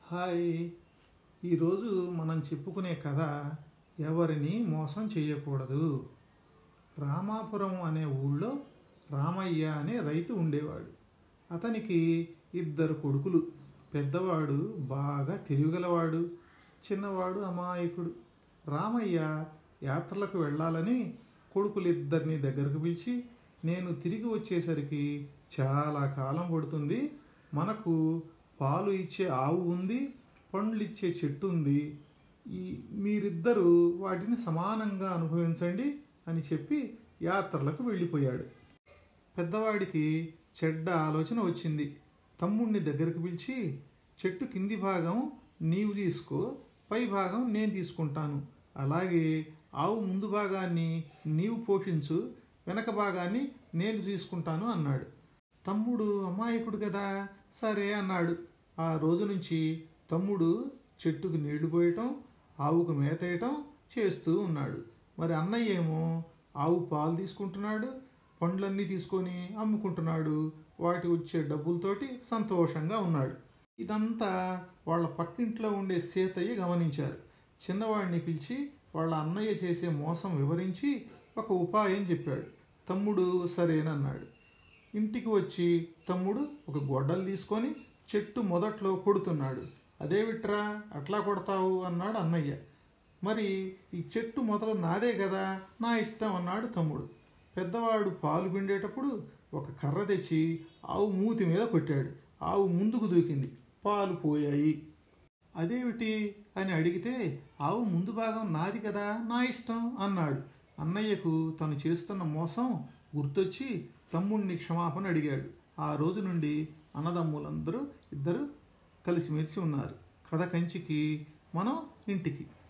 hi ఈరోజు మనం చెప్పుకునే కథ ఎవరిని మోసం చేయకూడదు రామాపురం అనే ఊళ్ళో రామయ్య అనే రైతు ఉండేవాడు అతనికి ఇద్దరు కొడుకులు పెద్దవాడు బాగా తెలివిగలవాడు చిన్నవాడు అమాయకుడు రామయ్య యాత్రలకు వెళ్ళాలని కొడుకులిద్దరిని దగ్గరకు పిలిచి నేను తిరిగి వచ్చేసరికి చాలా కాలం పడుతుంది మనకు పాలు ఇచ్చే ఆవు ఉంది పండ్లు ఇచ్చే చెట్టు ఉంది ఈ మీరిద్దరూ వాటిని సమానంగా అనుభవించండి అని చెప్పి యాత్రలకు వెళ్ళిపోయాడు పెద్దవాడికి చెడ్డ ఆలోచన వచ్చింది తమ్ముణ్ణి దగ్గరకు పిలిచి చెట్టు కింది భాగం నీవు తీసుకో పై భాగం నేను తీసుకుంటాను అలాగే ఆవు ముందు భాగాన్ని నీవు పోషించు వెనక భాగాన్ని నేను తీసుకుంటాను అన్నాడు తమ్ముడు అమాయకుడు కదా సరే అన్నాడు ఆ రోజు నుంచి తమ్ముడు చెట్టుకు నీళ్లు పోయటం ఆవుకు మేత వేయటం చేస్తూ ఉన్నాడు మరి అన్నయ్య ఏమో ఆవు పాలు తీసుకుంటున్నాడు పండ్లన్నీ తీసుకొని అమ్ముకుంటున్నాడు వాటి వచ్చే డబ్బులతోటి సంతోషంగా ఉన్నాడు ఇదంతా వాళ్ళ పక్కింట్లో ఉండే సీతయ్య గమనించారు చిన్నవాడిని పిలిచి వాళ్ళ అన్నయ్య చేసే మోసం వివరించి ఒక ఉపాయం చెప్పాడు తమ్ముడు సరేనన్నాడు ఇంటికి వచ్చి తమ్ముడు ఒక గొడ్డలు తీసుకొని చెట్టు మొదట్లో కొడుతున్నాడు అదేవిట్రా అట్లా కొడతావు అన్నాడు అన్నయ్య మరి ఈ చెట్టు మొదలు నాదే కదా నా ఇష్టం అన్నాడు తమ్ముడు పెద్దవాడు పాలు పిండేటప్పుడు ఒక కర్ర తెచ్చి ఆవు మూతి మీద కొట్టాడు ఆవు ముందుకు దూకింది పాలు పోయాయి అదేమిటి అని అడిగితే ఆవు ముందు భాగం నాది కదా నా ఇష్టం అన్నాడు అన్నయ్యకు తను చేస్తున్న మోసం గుర్తొచ్చి తమ్ముడిని క్షమాపణ అడిగాడు ఆ రోజు నుండి అన్నదమ్ములందరూ ఇద్దరు కలిసిమెలిసి ఉన్నారు కథ కంచికి మనం ఇంటికి